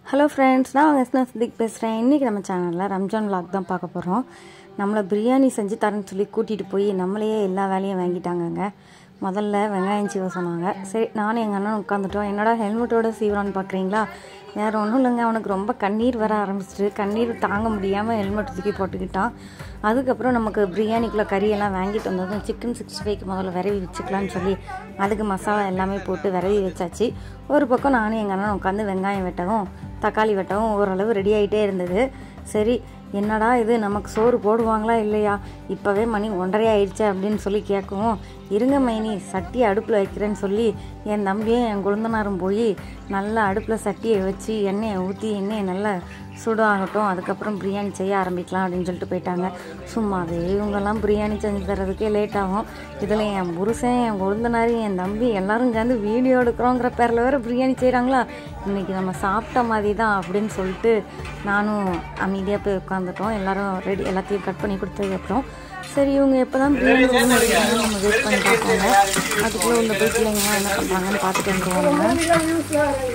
Hello friends நான் உங்கள் எஸ்னா சித்திக் பேசுகிறேன் இன்றைக்கி நம்ம சேனலில் ரம்ஜான் vlog தான் பார்க்க போகிறோம் நம்மளை பிரியாணி செஞ்சு தரேன்னு சொல்லி கூட்டிகிட்டு போய் நம்மளையே எல்லா வேலையும் வாங்கிட்டாங்கங்க முதல்ல வெங்காயம் சீவ சொன்னாங்க சரி நானும் எங்கள் அண்ணன் உட்காந்துட்டோம் என்னடா ஹெல்மெட்டோட சீவரான்னு பார்க்குறீங்களா வேறு ஒன்றும் இல்லைங்க அவனுக்கு ரொம்ப கண்ணீர் வர ஆரம்பிச்சிட்டு கண்ணீர் தாங்க முடியாமல் ஹெல்மெட் தூக்கி போட்டுக்கிட்டான் அதுக்கப்புறம் நமக்கு பிரியாணிக்குள்ளே கறியெல்லாம் வாங்கிட்டு வந்ததும் சிக்கன் சிக்ஸ்டி ஃபைவ்க்கு முதல்ல விரவி வச்சுக்கலான்னு சொல்லி அதுக்கு மசாலா எல்லாமே போட்டு விரவி வச்சாச்சு ஒரு பக்கம் நானும் எங்கள் அண்ணன் உட்காந்து வெங்காயம் வெட்டவும் தக்காளி வெட்டவும் ஓரளவு ரெடி ஆகிட்டே இருந்தது சரி என்னடா இது நமக்கு சோறு போடுவாங்களா இல்லையா இப்போவே மணி ஒன்றரை ஆயிடுச்சு அப்படின்னு சொல்லி கேட்கவும் இருங்க மைனி சட்டியை அடுப்பில் வைக்கிறேன்னு சொல்லி என் தம்பியும் என் குழந்தனாரும் போய் நல்லா அடுப்பில் சட்டியை வச்சு எண்ணெயை ஊற்றி எண்ணெயை நல்லா சுடாகட்டும் அதுக்கப்புறம் பிரியாணி செய்ய ஆரம்பிக்கலாம் அப்படின்னு சொல்லிட்டு போயிட்டாங்க சும்மாவே இவங்கெல்லாம் பிரியாணி செஞ்சு தரதுக்கே லேட் ஆகும் இதில் என் புருஷன் என் கொழுந்தனார் என் தம்பி எல்லாரும் சேர்ந்து வீடியோ எடுக்கிறோங்கிற பேரில் வேறு பிரியாணி செய்கிறாங்களா இன்றைக்கி நம்ம சாப்பிட்ட மாதிரி தான் அப்படின்னு சொல்லிட்டு நானும் அமைதியாக போய் உட்காந்துட்டோம் எல்லாரும் ரெடி எல்லாத்தையும் கட் பண்ணி கொடுத்ததுக்கப்புறம் சரி இவங்க எப்போ தான் பிரியாணி room எடுக்கிறாங்கன்னு நம்ம வெயிட் பண்ணி பார்ப்போங்க அதுக்குள்ளே உள்ள போய் பிள்ளைங்களாம் என்ன பண்ணுறாங்கன்னு பார்த்துட்டு வந்துருவாங்க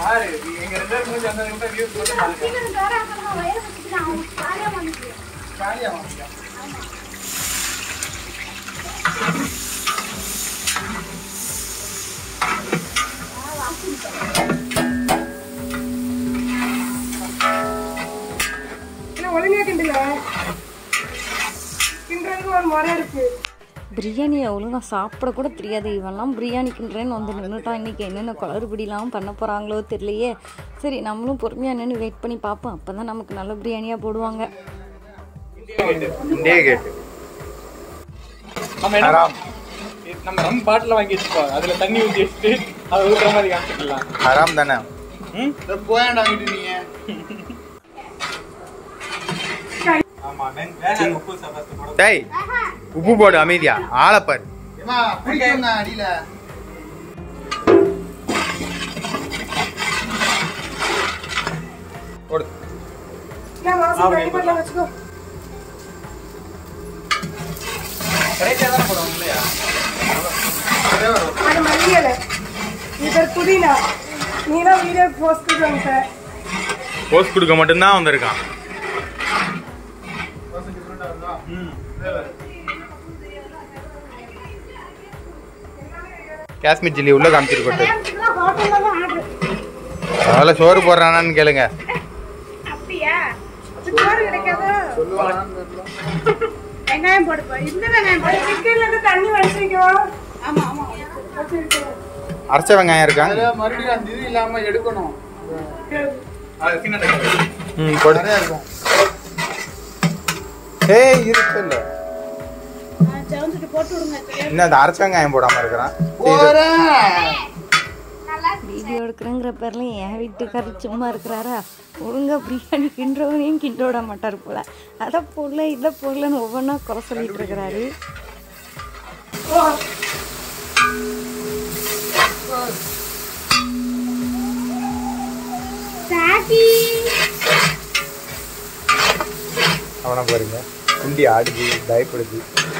இல்ல, ஒழுங்கா கிண்டுங்க கிண்டுறதுக்கு ஒரு முறை இருக்கு பிரியாணியை ஒழுங்காக சாப்பிட கூட தெரியாது இவெல்லாம் பிரியாணிக்குன்றேன்னு வந்து நின்றுட்டான் இன்றைக்கி என்னென்ன குளறுபடிலாம் பண்ண போகிறாங்களோ தெரியலையே சரி நம்மளும் பொறுமையாக நின்று வெயிட் பண்ணி பார்ப்போம் அப்போ தான் நமக்கு நல்ல பிரியாணியாக போடுவாங்க இந்திய கேட்டு நம்ம என்ன ஹராம் நம்ம ரம் பாட்டில் வாங்கி வச்சுக்கோ அதுல தண்ணி ஊற்றி வச்சுட்டு அதை ஊற்றுற மாதிரி காமிச்சிக்கலாம் ஹராம் தானே ம் போயாண்டாங்கிட்டு நீங்க ஆமா வெங் வேணாம் உப்பு ஃபர்ஸ்ட் போட டேய் உப்பு போடு அமைதியா ஆளப்பாரு அடியில போடு இல்ல, வாசல் ரெடி பண்ணலாம் வச்சுக்கோ கரெக்டாக தானே போடுவாங்க இல்லையா அது மல்லியல இது புதினா நீ தான் வீடியோ போஸ்ட் பண்ணிட்ட போஸ்ட் கொடுக்க மட்டும்தான் வந்திருக்கான் காஷ்மீர் சில்லி உள்ள காமிச்சிருக்கட்டு ஹோட்டல்ல தான் ஆர்டர் அதெல்லாம் சோறு போடுறானான்னு கேளுங்க அப்படியா சோறு கிடைக்காதா வெங்காயம் போடுப்பா இந்த வெங்காயம் போடு சிக்கன்ல இருந்து தண்ணி வடிச்சிருக்கோ ஆமா ஆமா வச்சிருக்கோம் அரைச்ச வெங்காயம் இருக்கா மறுபடியும் அந்த இது இல்லாம எடுக்கணும் அது சின்ன தக்காளி. ம் போடு நிறைய இருக்கும் ஏய் இருக்கு இல்ல செவந்துட்டு போட்டு விடுங்க இன்னும் அந்த அரைச்ச வெங்காயம் போடாம இருக்கிறான் போறேன் வீடியோ எடுக்கிறேங்கிற பேரில் என் வீட்டுக்காரர் சும்மா இருக்கிறாரா ஒழுங்கா பிரியாணி கிண்டுறவனையும் கிண்ட விட மாட்டார் போல அதை போடல இதை போடலன்னு ஒவ்வொன்றா குறை சொல்லிட்டு இருக்கிறாரு அவனை பாருங்க குண்டி ஆடுது பயப்படுது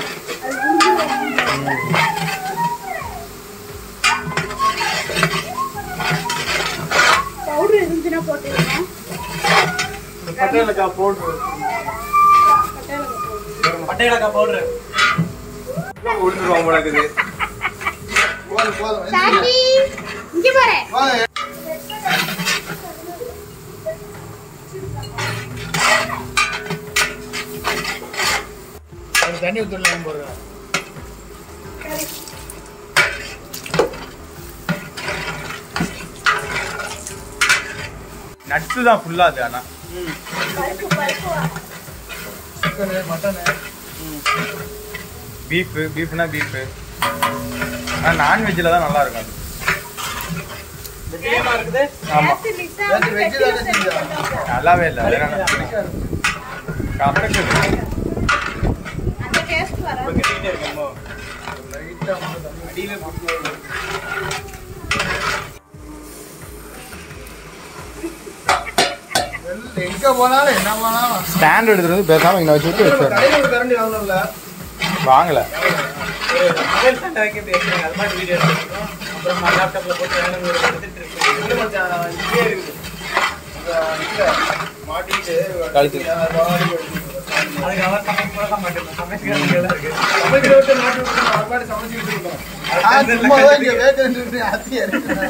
பவுடர் இருந்துச்சுன்னா போட்டுருங்க பட்டை ஏலக்காய் பவுடர் பட்டை ஏலக்காய் பவுடர் உளுந்துருவோம் போல இருக்குது போதும் போதும் இங்க பாரு போதும் அது தண்ணி ஊற்றலாம் போடுறேன் நட்ஸு தான் ஃபுல்லா அது ஆனா சிக்கனு மட்டனு பீஃபு பீஃப்னா பீஃபு ஆனால் நான்வெஜ்ஜில் தான் நல்லா இருக்கும் அது வெஜிடேமா இருக்குது ஆமாம் வெஜ் தானே செஞ்சோம் நல்லாவே இல்லை வேற என்ன கரெக்டு இப்போ கிட்டிக்கிட்டே இருக்கோமோ லைட்டாக மட்டும் தண்ணி அடியில போட்டு வெளில எங்க போனாலும் என்ன போனாலும் ஸ்டாண்ட் எடுத்துட்டு வந்து பேசாமல் இங்கே வச்சு விட்டு வச்சிடணும் கடையில் ஒரு கரண்டி வாங்கணும்ல வாங்கல மொபைல் ஃபோன் வைக்க பேசுறாங்க அது மாதிரி வீடியோ எடுத்துருக்கோம் அப்புறம் லேப்டாப்ல போட்டு வேணுங்கிற எடுத்துட்டு இருக்கு இது மச்சான், இதே இருக்குது அந்த இதுல மாட்டிட்டு கழுத்து. அதுக்கு அவர் சமைக்க கூட மாட்டேன் சமைச்சுக்கிறதுக்கு எல்லாம் இருக்கு சமைக்கிற விட்டு மாட்டி விட்டு நம்ம பாட்டு சமைச்சுக்கிட்டு இருக்கோம். ஆ, சும்மாதான் இங்க வேகன்ட் இருக்கு, அத்தி இறக்குறேன்.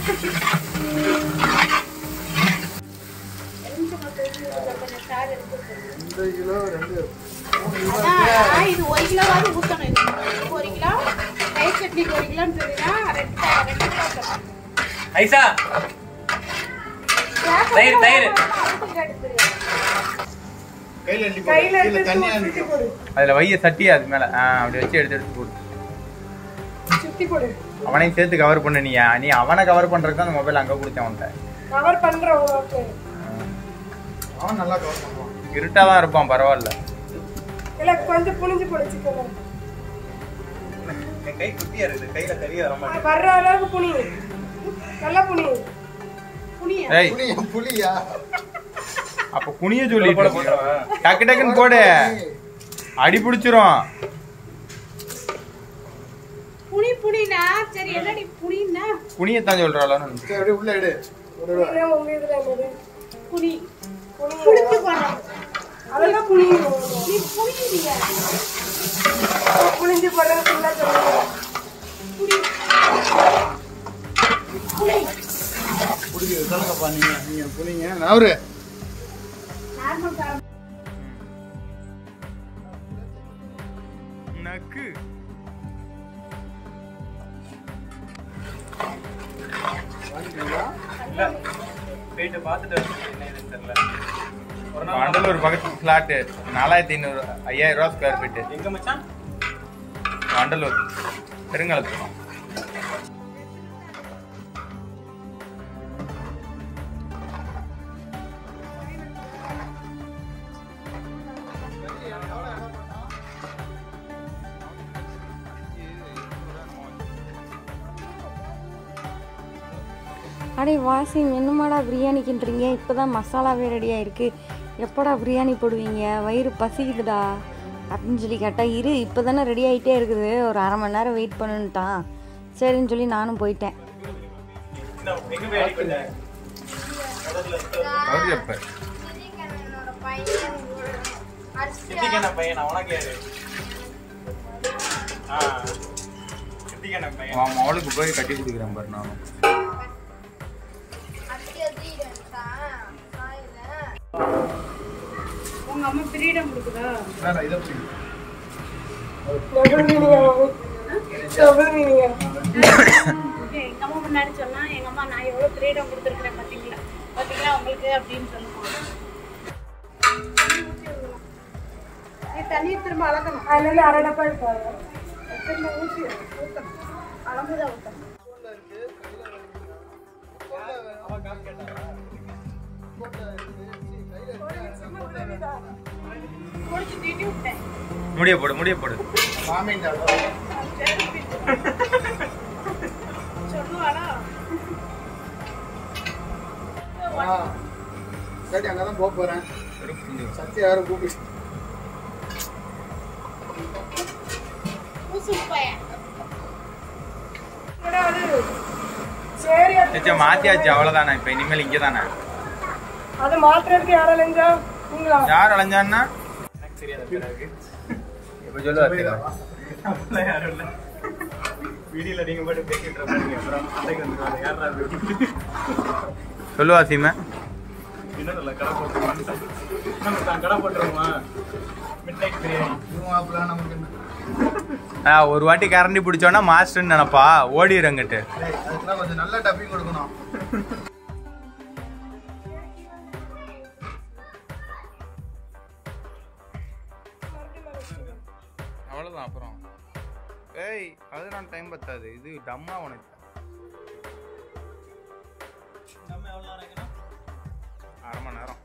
ரெண்டு கிலோ ரெண்டு அதான், இது ஒரு கிலோவாவது ஊத்தணும் இது. ஒரு கிலோ தயிர் சட்னிக்கு ஒரு கிலோன்னு சொல்லினா ரெண்டு ரெண்டு கிலோ ஊத்தணும். ஐசா தயிர், தயிர். கையில அள்ளி போடு. கையில கீழே எடுத்து தண்ணியா சுத்தி நிக்கும். போடு அதுல வைய சட்டி அது மேல ஆ, அப்படி வச்சு எடுத்து எடுத்து போடு சுத்தி போடு அவனையும் சேர்த்து கவர் பண்ண நீ நீ அவனை கவர் பண்றதுக்கு தான் அந்த மொபைல் அங்க கொடுத்தேன் அவன்கிட்ட கவர் பண்ற உங்களுக்கு அவன் நல்லா கவர் பண்ணுவான் இருட்டா தான் இருப்பான் பரவாயில்ல இல்ல கொஞ்சம் புனிஞ்சு போடு சிக்கன் என் கை குட்டியா இருக்குது கையில கறி வர வர்ற அளவுக்கு புனி நல்லா புனி புனியா ஏய் புளியா புளியா அப்ப குனிய சொல்லிட்டு டக்கு டக்குன்னு போடு அடி பிடிச்சிரும் புனி புனினா சரி என்னடி புனினா குனியத்தான் சொல்றாளோ சரி அப்படியே உள்ள எடு ஒரு ரூபா. புனினா உங்க இதுல என்னது புனி புனி புனிஞ்சு போடுறோம் அதெல்லாம் புனி நீ புனிங்க புனிஞ்சு போடுறது ஃபுல்லா சொல்லுங்க புனி புனி புளிக்குது சொல்லுங்கப்பா நீங்க நீங்க புளிங்க நவரு நார்மல் காரம் நக்கு இல்ல போயிட்டு பார்த்துட்டு வரணும். என்ன இதுன்னு தெரியல ஒரு நாள் வண்டலூர் பக்கத்து ஃபிளாட்டு நாலாயிரத்தி ஐநூறு ஐயாயிரம் ரூபா ஸ்கொயர் ஃபீட்டு எங்க மச்சான் வண்டலூர் பெருங்களத்து அடே வாசிம் என்னமாடா பிரியாணி கிண்டுறீங்க இப்போ தான் மசாலாவே ரெடி ஆயிருக்கு எப்போடா பிரியாணி போடுவீங்க வயிறு பசிக்குதுடா அப்படின்னு சொல்லி கேட்டால் இரு இப்போ தானே ரெடி ஆகிட்டே இருக்குது ஒரு அரை மணி நேரம் வெயிட் பண்ணுன்ட்டான் சரின்னு சொல்லி நானும் போயிட்டேன் என்ன, எங்க போய் அடிப்பீங்க? அவர் எப்ப சித்திகண்ண பையனா உனக்கு யாரு ஆ சித்திகண்ண பையன் அவன் அவளுக்கு போய் கட்டி கொடுக்குறேன் பாரு நானும் உங்க அம்மா ஃப்ரீடம் கொடுக்குதா வேணாம், இதை புளி. டபுள் மீனிங்கா டபுள் மீனிங்கா எங்க அம்மா முன்னாடி சொன்னா எங்க அம்மா நான் எவ்வளவு ஃப்ரீடம் கொடுத்துருக்கேன் பாத்தீங்களா பாத்தீங்களா உங்களுக்கு அப்படின்னு சொல்லுவாங்க தண்ணி திரும்ப அளக்கணும் அதுல இருந்து அரை டப்பா எடுப்பாங்க திரும்ப ஊற்றி ஊற்றணும் அளந்துதான் ஊற்றணும் குடிச்சு தீட்டி விட்டேன் முடிய போடு முடிய போடு மாமின்டா, அதோ. சொல்லுவாடா ஆ. சரி அங்கதான் போக போறேன் வெறும் புரிஞ்சுக்கோ. சத்தி யாரும் கூப்பிட்டு பூசு பையன் சரி சச்சா மாத்தியாச்சு அவ்வளவுதானே இப்ப இனிமேல் இங்க தானே அதை மாத்துறதுக்கு யாரும் இல்லைங்க நீங்களா யார் அலைஞ்சான்னா எனக்கு தெரியாத பிறகு இப்ப சொல்லுவாரு அப்படிலாம் யாரும் இல்ல வீடியோல நீங்க மட்டும் பேசிட்டு இருப்பாங்க அப்புறம் சண்டைக்கு வந்துருவாங்க யாரா அது சொல்லுவா சீமை இன்னும் இல்ல கடை போட்டுருவாங்க நம்ம தான் கடை போட்டுருவோமா மிட் நைட் பிரியாணி இவன் மாப்பிள்ள நமக்கு என்ன ஆ, ஒரு வாட்டி கரண்டி பிடிச்சோன்னா மாஸ்டர்னு நினைப்பா ஓடிடுறங்கிட்டு டேய், அதுக்கெல்லாம் கொஞ்சம் நல்ல டப்பிங் கொடுக்கணும் அவ்வளோதான் அப்புறம் ஏய் அதெல்லாம் டைம் பத்தாது இது டம்மா உனக்கு நம்ம எவ்வளோ நேரம் அரை மணி நேரம்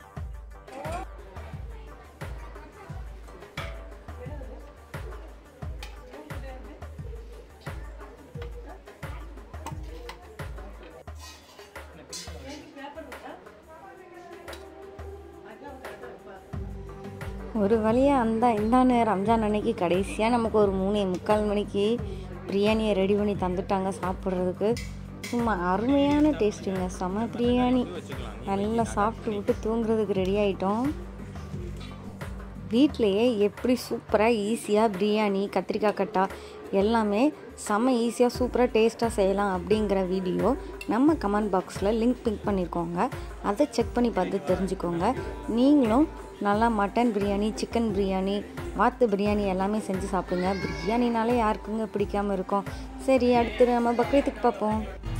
ஒரு வழியாக அந்த இந்தாண்டு ரம்ஜான் அன்னைக்கு கடைசியாக நமக்கு ஒரு மூணே முக்கால் மணிக்கு பிரியாணியை ரெடி பண்ணி தந்துட்டாங்க சாப்பிட்றதுக்கு சும்மா அருமையான டேஸ்ட்டுங்க செம பிரியாணி நல்லா சாப்பிட்டு விட்டு தூங்குறதுக்கு ரெடி ஆகிட்டோம் வீட்டிலையே எப்படி சூப்பராக ஈஸியாக பிரியாணி கத்திரிக்காய் கட்டா எல்லாமே செம்ம ஈஸியாக சூப்பராக டேஸ்ட்டாக செய்யலாம் அப்படிங்கிற வீடியோ நம்ம கமெண்ட் பாக்ஸில் லிங்க் பிங்க் பண்ணியிருக்கோங்க அதை செக் பண்ணி பார்த்து தெரிஞ்சுக்கோங்க நீங்களும் நல்லா மட்டன் பிரியாணி சிக்கன் பிரியாணி வாத்து பிரியாணி எல்லாமே செஞ்சு சாப்பிடுங்க பிரியாணினாலே யாருக்குங்க பிடிக்காம இருக்கும் சரி அடுத்து நம்ம பக்ரீத்துக்கு பார்ப்போம்